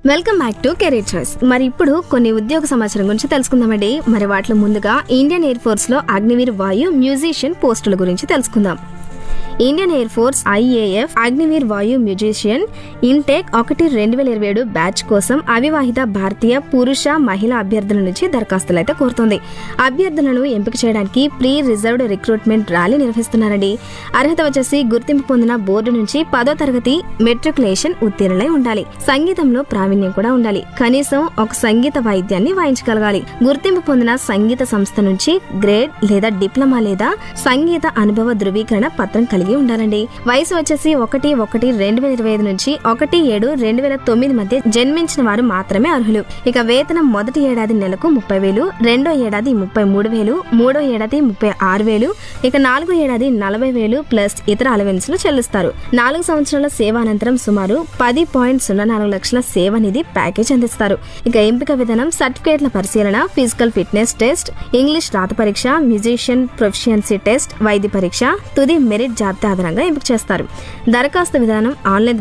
welcome back to career choice మరి ఇప్పుడు కొన్ని ఉద్యోగ సమాచారం గురించి తెలుసుకుందామండి మరి వాటిలో ముందుగా ఇండియన్ ఎయిర్ ఫోర్స్ లో అగ్నివీర్ వాయు మ్యూజిషియన్ పోస్టుల గురించి తెలుసుకుందాం Indian air force IAF Agniveer Vayu musician intake ఒకటి రెండు వేల ఇరవై ఏడు బ్యాచ్ కోసం అవివాహిత భారతీయ పురుష మహిళా అభ్యర్థుల నుంచి దరఖాస్తులు అయితే కోరుతోంది అభ్యర్థులను ఎంపిక చేయడానికి ప్రీ రిజర్వ్డ్ రిక్రూట్మెంట్ ర్యాలీ నిర్వహిస్తున్నారండి అర్హత వచ్చేసి గుర్తింపు పొందిన బోర్డు నుంచి పదో తరగతి మెట్రికులేషన్ ఉత్తీర్ణులై ఉండాలి సంగీతంలో ప్రావీణ్యం కూడా ఉండాలి కనీసం ఒక సంగీత వాయిద్యాన్ని వాయించగలగాలి గుర్తింపు పొందిన సంగీత సంస్థ నుంచి గ్రేడ్ లేదా డిప్లొమా లేదా సంగీత అనుభవ ధృవీకరణ పత్రం కలిగి ఉండాలండి వయసు వచ్చేసి ఒకటి ఒకటి రెండు వేల ఇరవై ఐదు నుంచి ఒకటి ఏడు రెండు వేల తొమ్మిది మధ్య జన్మించిన వారు మాత్రమే అర్హులు ఇక వేతనం మొదటి ఏడాది నెలకు ముప్పై వేలు రెండో ఏడాది ముప్పై మూడు వేలు మూడో ఏడాది ముప్పై ఆరు వేలు ఇక నాలుగో ఏడాది నలభై వేలు ప్లస్ ఇతర అలవెన్స్లు చెల్లిస్తారు నాలుగు సంవత్సరాల సేవ అనంతరం సుమారు పది పాయింట్ సున్నా నాలుగు లక్షల సేవ నిధి ప్యాకేజ్ అందిస్తారు ఇక ఎంపిక విధానం సర్టిఫికేట్ల పరిశీలన ఫిజికల్ ఫిట్నెస్ టెస్ట్ ఇంగ్లీష్ రాత పరీక్ష మ్యూజిషియన్ ప్రొఫిషియన్సీ టెస్ట్ వైద్య పరీక్ష తుది మెరిట్ జాబితా ఆధారంగా ఎంపిక చేస్తారు దరఖాస్తు విధానం ఆన్లైన్